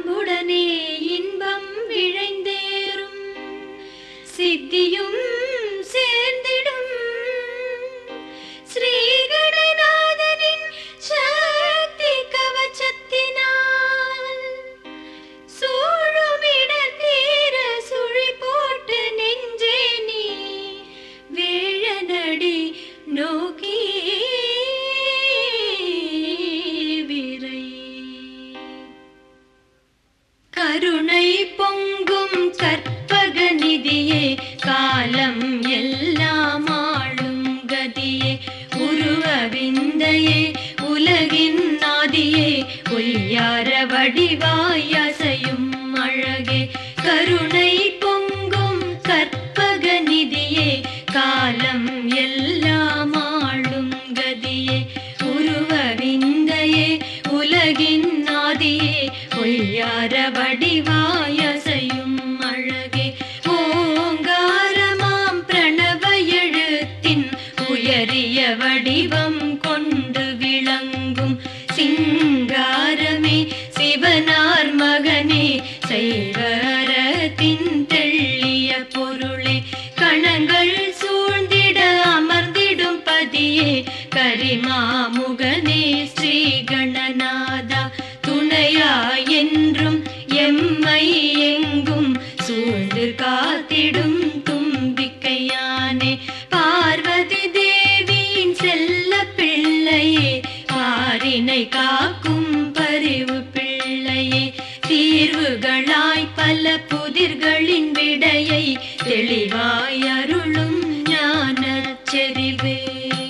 அன்புடனே இன்பம் விழைந்தேறும் சித்தியும் சேர்ந்திடும் ஸ்ரீகணநாதனின் சக்தி கவச்சத்தினால் சூழுமிடத் தீர சுழி போட்டு நெஞ்சே நீ வேழநடி நோக்கி விரை கருணை பொங்கும் கற்பக நிதியே காலம் எல்லாம் ஆளும் கதியே உருவ விந்தையே உலகின் நாதியே ஒய்யார வடிவாய் அசையும் அழகே கருணை பொங்கும் கற்பக நிதியே காலம் எல்லாம் ஆளும் கதியே உருவ விந்தையே உலகின் நாதியே பொய்யார வடிவாய் அசையும் அழகே ஓங்காரமாம் பிரணவ எழுத்தின் உயரிய வடிவம் கொண்டு விளங்கும் சிங்காரமே சிவனார் மகனே செய்வரத்தின் தெள்ளிய பொருளே கணங்கள் சூழ்ந்திட அமர்ந்திடும் பதியே கரிமாமுகனே ஸ்ரீ கணநாதா துணையா என்றும் எம்மை எங்கும் சூழ்ந்து காத்திடும் தும்பிக்கையானே பார்வதி தேவியின் செல்ல பிள்ளையே பாரினை காக்கும் பரிவு பிள்ளையே தீர்வுகளாய் பல புதிர்களின் விடையை தெளிவாய் அருளும் ஞான செறிவே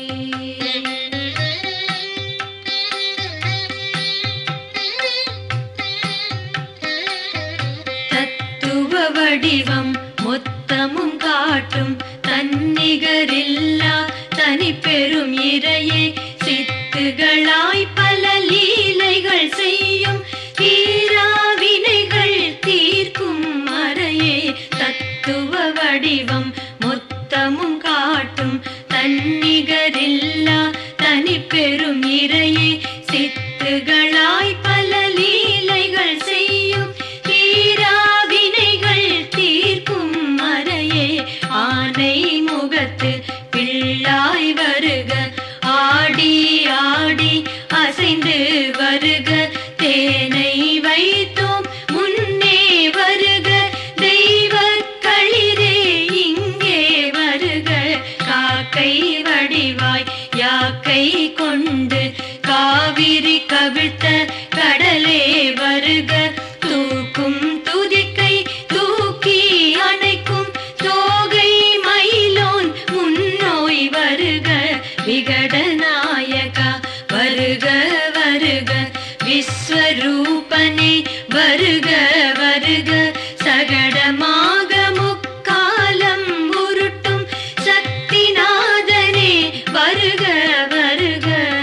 தத்துவ வடிவம் மொத்தமும் காட்டும் தன்னிகரில்லா தனி பெரும் இறையே சித்துகளாய் பல லீலைகள் செய்யும் தீராவினைகள் தீர்க்கும் மறையே தத்துவ வடிவம் மொத்தமும் காட்டும் தன்னிகரில்லா தனி பெரும் இறையே சித்துகளாய் பல லீலைகள் செய்யும் தீராவினைகள் தீர்க்கும் மறையே ஆனை முகத்து பிள்ளாய் வருக ஆடி ஆடி அசைந்து வருக தேனை வைத்தோம் முன்னே வருக தெய்வ களிரே இங்கே வருக காக்கை வடிவாய் யாக்கை கொண்டு காவிரி கவிழ்த்த கடலே வருக தூக்கும் துதிக்கை தூக்கி அணைக்கும் தோகை மயிலோன் முன்னோய் வருக விகடநாயகா வருக வருக விஸ்வரூபனே வருக வருக சகடமாக முக்காலம் உருட்டும் சக்திநாதனே வருக வருக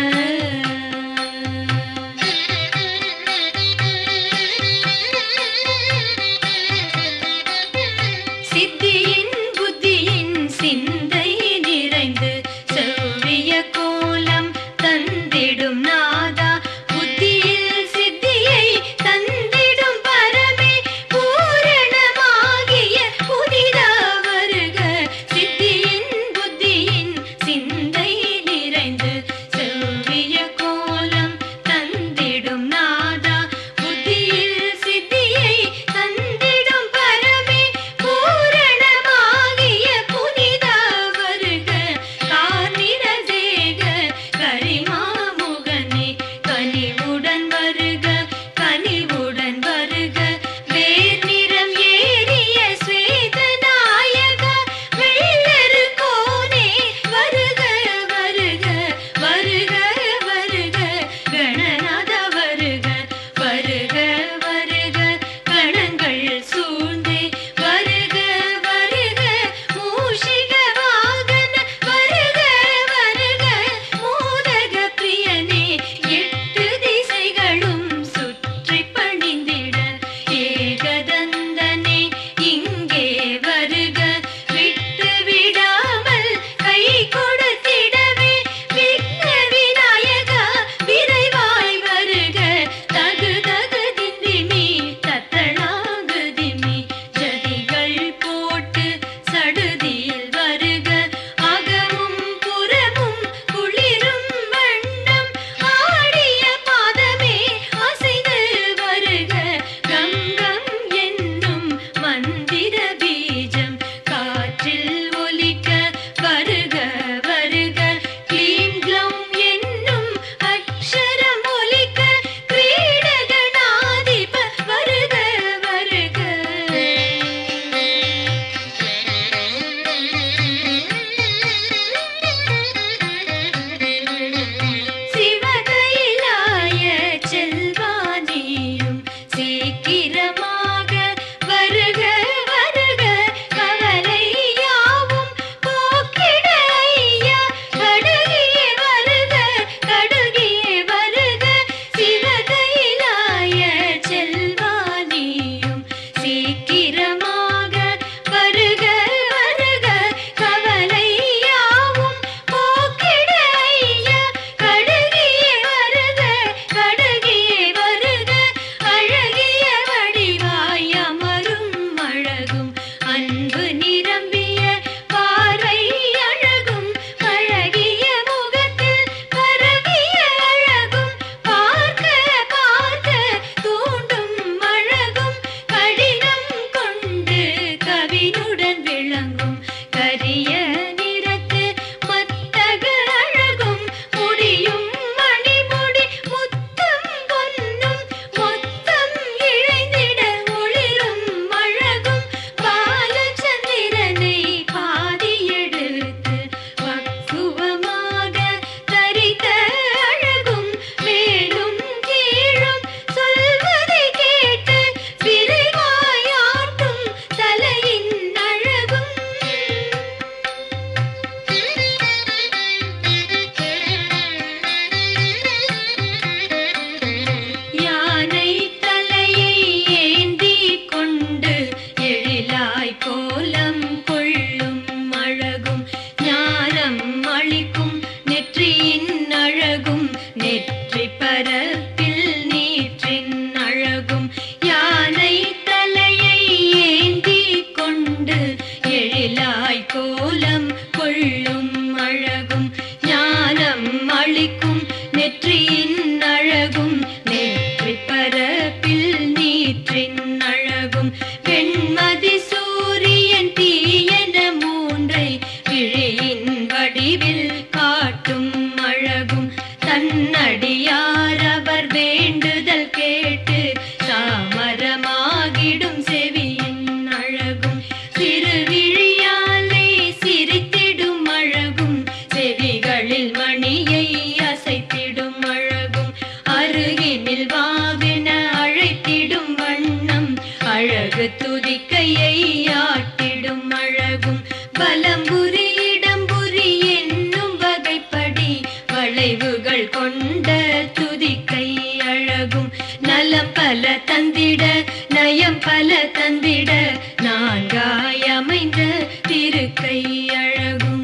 சித்தியின் புத்தியின் சிந்தை நிறைந்து செவ்விய கோலம் தந்திடும் நாதா புத்தியில் சித்தியை தந்திடும் பரமே பூ வளைவு துதிக்கையை ஆட்டிடும் அழகும் பலம்புரி இடம்புரி என்னும் வகைப்படி வளைவுகள் கொண்ட துதிக்கை அழகும் நலம் பல தந்திட நயம் பல தந்திட நான்காய் அமைந்த திருக்கை அழகும்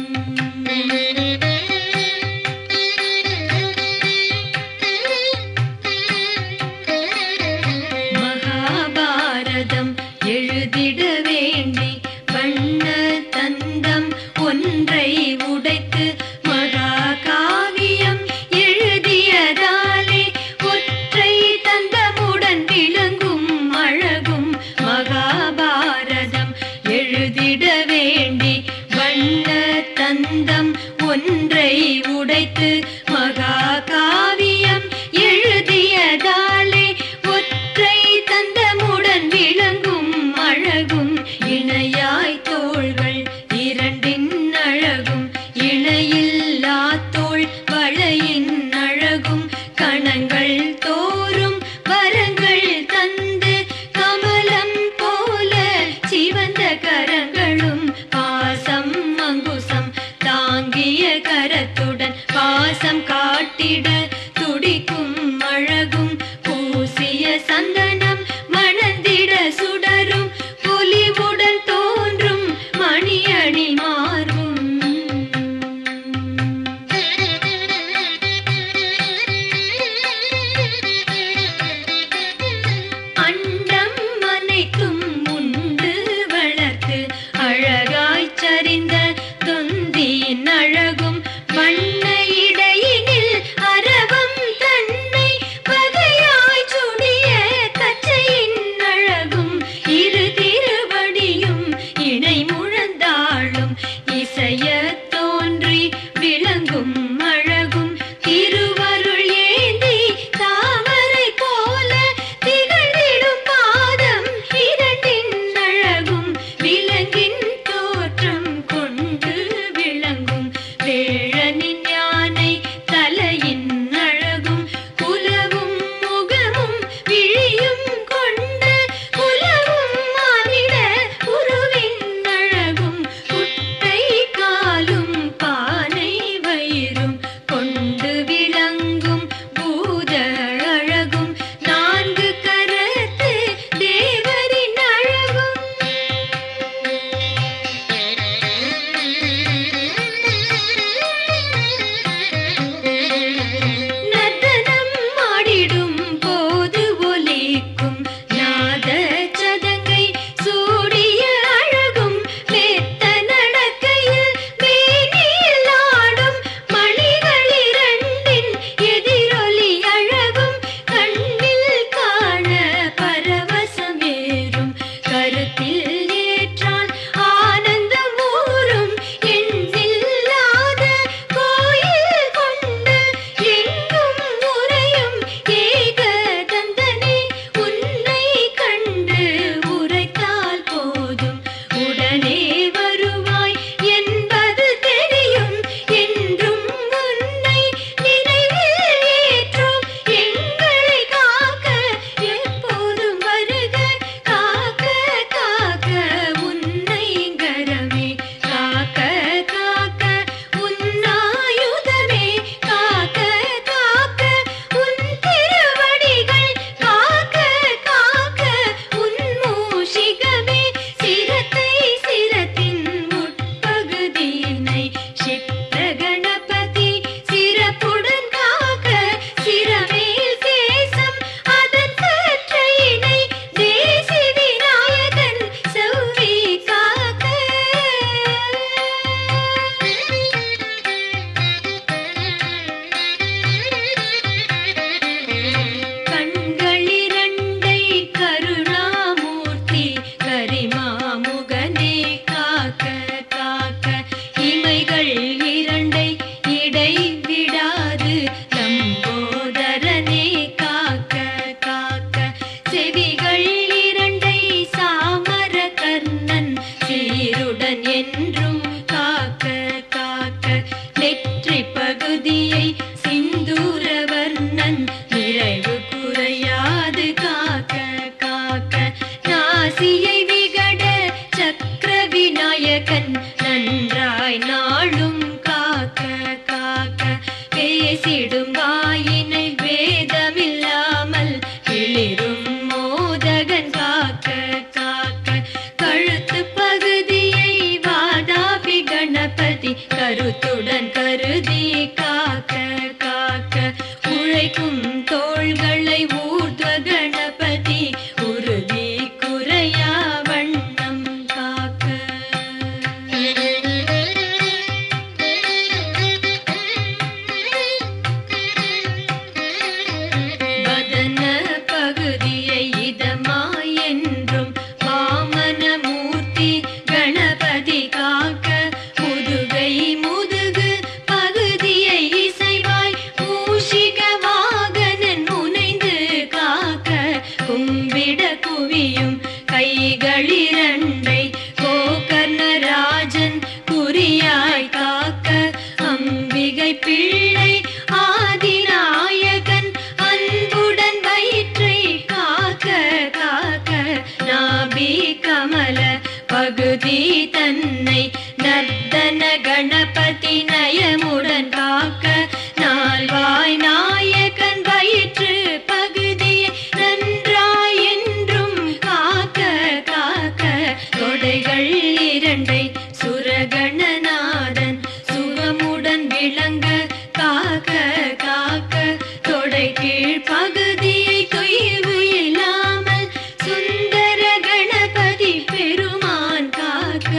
மகாபாரதம் எழுதிட வேண்டி வண்ண தந்தம் ஒன்றை உடைத்து மகாகாவியம் எழுதியதாலே ஒற்றை தந்தமுடன் விளங்கும் அழகும் மகாபாரதம் எழுதிட வேண்டி வண்ண தந்தம் ஒன்றை உடைத்து மகாகாவியம் எழுதியதாலே ஒற்றை தந்தமுடன் விளங்கும் அழகும் இணையாய் தோள்கள் இரண்டின் அழகும் இணையில்லா தோள் வளையின் அழகும் கணங்கள் தோறும் வரங்கள் தந்து கமலம் போல சிவந்த கரங்களும் பாசம் அங்குசம் தாங்கிய கரத்துடன் பாசம் காட்டிட துடிக்கும் அழகும் பூசிய சந்தனம் மணந்திட சுடரும் புலிவுடன் தோன்றும் மணியணி மார்பும் அண்டம் அனைத்தும் உண்டு வளர்த்து அழகாய் சரிந்த தொந்தியின் அழகும் வண்ண இடையினில் அரவம் தன்னை வகையாய் சுடிய கச்சையின் அழகும் இரு திருவடியும் இணை முழந்தாளும் இசைய தோன்றி விளங்கும் அழகும் திருவருள் ஏந்தி தாமரை போல திகழ்ந்திடும் பாதம் இரண்டின் அழகும் விலங்கின் தோற்றம் கொண்டு விளங்கும் வேழனின் யானை தலையின் அழகும் குலவும் முகமும் விழியும் கொண்ட குலவும் மானிட உருவின் அழகும் குட்டை காலும் பானை வயிறும் கொண்டு விளங்கும் பூத அழகும் நான்கு கரத்து தேவரின் அழகும் நர்த்தனம் ஆடிடும் போது ஒலிக்கும் நாத சதங்கை சூடிய அழகும் மெத்த நடக்கையில் மேனியில் ஆடும் மணிகள் இரண்டின் எதிரொலி அழகும் கண்ணில் காண பரவசமேறும் கருத்தில் ஏற்றால் ஆனந்தம் ஊறும் எண்ணில்லாத கோயில் கொண்டு எங்கும் உறையும் ஏக தந்தனே உன்னை கண்டு உரைத்தால் போதும் உடனே வருவாய் என்பது தெரியும் என்றும் உன்னை நினைவில் ஏற்றோம் எங்களை காக்க எப்போதும் வருக காக்க காக்க உன்னை கரமே காக்க காக்க உன்னாயுதமே காக்க காக்க உன் திருவடிகள் காக்க காக்க உன் மூஷிகமே சிரத்தை சிரத்தின் உட்பகுதியினை சித்த கணபதி சிறப்புடன் காக்க சிரமேல் கேசம் அதன் சற்றையினை தேசி விநாயகன் செவ்வி காக்க கண்களிரண்டை கருணாமூர்த்தி கரிமாமுகனே காக்க காக்க இமைகள் இரண்டை இடை விடாது லம்போதரனே காக்க காக்க செவிகள் இரண்டை சாமர கர்ணன் சீருடன் என்றும் காக்க காக்க நெற்றி பகுதியை சிந்தூரவர்ணன் நிறைவு குறையாது காக்க காக்க நாசி காத்திட குவியும் கைகளிரண்டை கோகர்ணராஜன் குறியாய் காக்க அம்பிகை பிள்ளை ஆதிநாயகன் அன்புடன் வயிற்றை காக்க காக்க நாபி கமல பகுதி தன்னை நர்த்தன கணபதி நயமுடன் காக்க நால்வாய் நாயகன் வயிற்று பகுதியை நன்றாய் என்றும் காக்க காக்க தொடைகள் இரண்டை சுரகணநாதன் சுகமுடன் விளங்க காக்க காக்க தொடை கீழ் பகுதியை தொய்வு இல்லாமல் சுந்தர கணபதி பெருமான் காக்க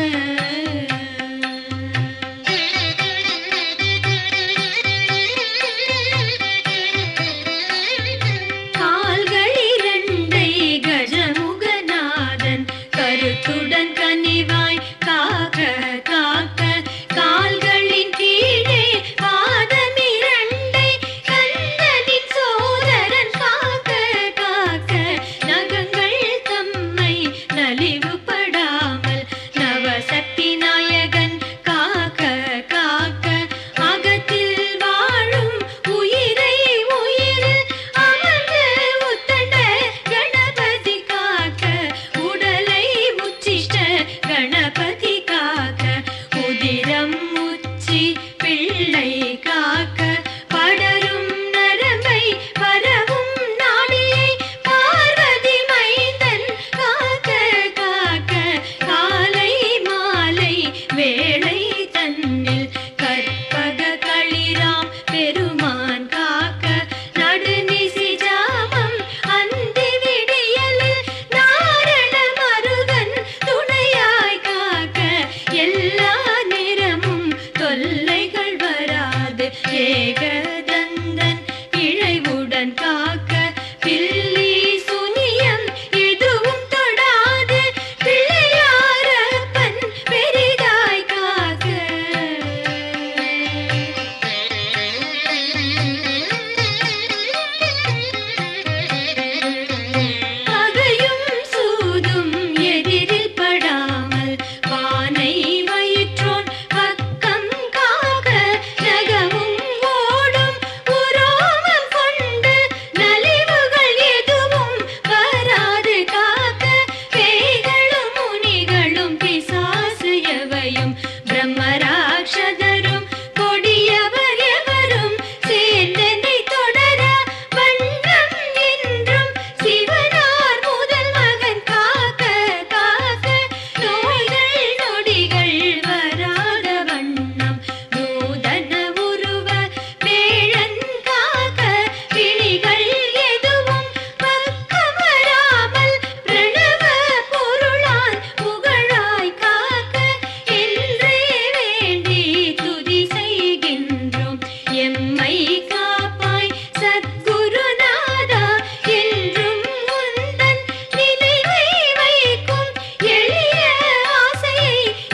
கால்கள் இரண்டை கஜமுகநாதன் கருத்துடன் கனிவாய் காக்க காக்க கால்களின் கீழே பாதம் இரண்டை கந்தனின் சோதரன் காக்க காக்க நகங்கள் தம்மை நலிவுபடாமல் நவசக்தி நாயகன் காக்க காக்க அகத்தில் வாழும் உயிரை உயிரில் அமர்ந்த உத்தண்ட கணபதி காக்க உடலை உச்சிஷ்ட கணபதி காக்க உதிரம் உச்சி பிள்ளை காக்க படரும் நரம்பை பரவும் நாடியை பார்வதி மைந்தன் காக்க காக்க காலை மாலை வேளை தன்னில் கற்பக களிராம் பெருமான் காக்க நடுநிசி ஜாமம் அந்தி விடியலில் நாரண மருகன் துணையாய் காக்க எல்லா நேரமும் தொல்லைகள் வராது ஏகதந்தன் இழைவுடன் காக்க பில்லி சுனியம் எதுவும் தொடாது பிள்ளையாரப்பன் பெரிதாய் காக்க பகையும் சூதும் எதிரில் படாமல் வானை வயிற்றோன் பக்கம் காக்க நகமும் ஓடும் உரோமம் கொண்டு நலிவுகள் எதுவும் வராது காக்க பேய்களும் முனிகளும் பிசாசு எவையும் பிரம்மராட்சதரும் கொடியவர் எவரும் சேர்ந்தனை தொடர வண்ணம் என்றும் சிவனார் முதல் மகன் காக்க காக்க நோய்கள் நொடிகள் வராத வண்ணம் நூதன உருவ வேழன் காக்க பிணிகள் எதுவும் பக்கம் வராமல் பிரணவ பொருளால் புகழாய் காக்க என்றே வேண்டி துதி செய்கின்றோம் எம்மை காப்பாய் சத்குருநாதா என்றும் உந்தன் நினைவை வைக்கும் எளிய ஆசையை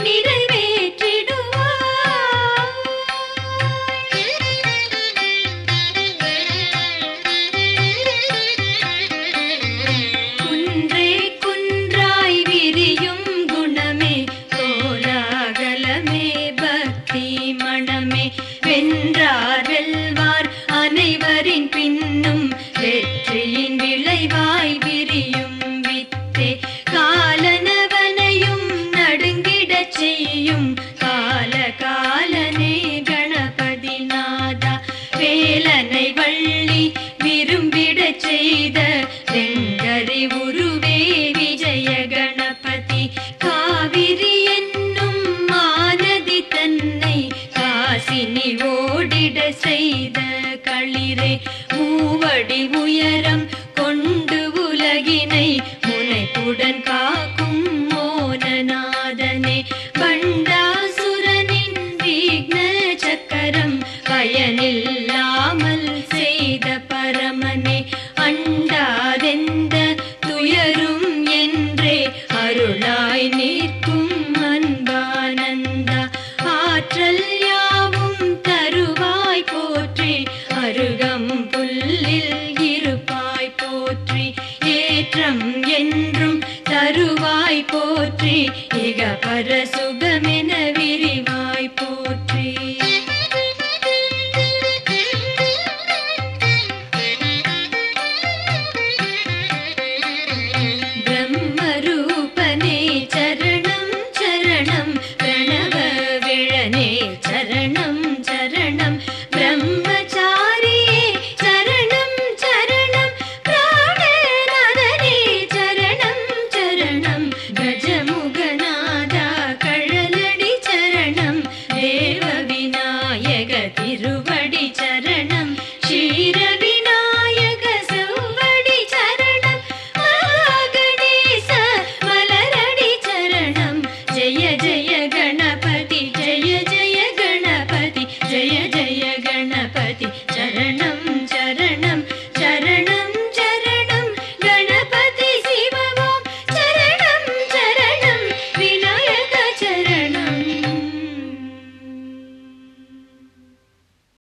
நிறைவேற்றிடுவாய் குன்றே குன்றாய் விரியும் குணமே கோலாகலமே பக்தி மணமே வென்றார் வெல்வார் அனைவரின் பின்னும் வெற்றியின் விளைவாய் விரியும் வித்தே காலனவனையும் நடுங்கிடச் செய்யும் கால காலனே கணபதி நாதா வேலனை வள்ளி விரும்பிடச் செய்த வெங்கரி உருவே விஜய கணபதி காவிரி என்னும் மானதி தன்னை காசினி ஓடிட செய்த களிரே மூவடி உயரம் கொண்டு உலகினை முனைப்புடன் காக்கும் மோனநாதனே பண்டாசுரனின் விக்ன சக்கரம் பயனில்லாமல் செய்த பரமனே அண்டாதெந்த துயரும் என்றே அருளாய் நிற்கும் அன்பானந்தா ஆற்றல் யாவும் தருவாய் போற்றி அருகம் புல்லில் இருப்பாய் போற்றி ஏற்றம் என் என்றும் தருவாய் போற்றி இக பர சுகமென விரிவாய்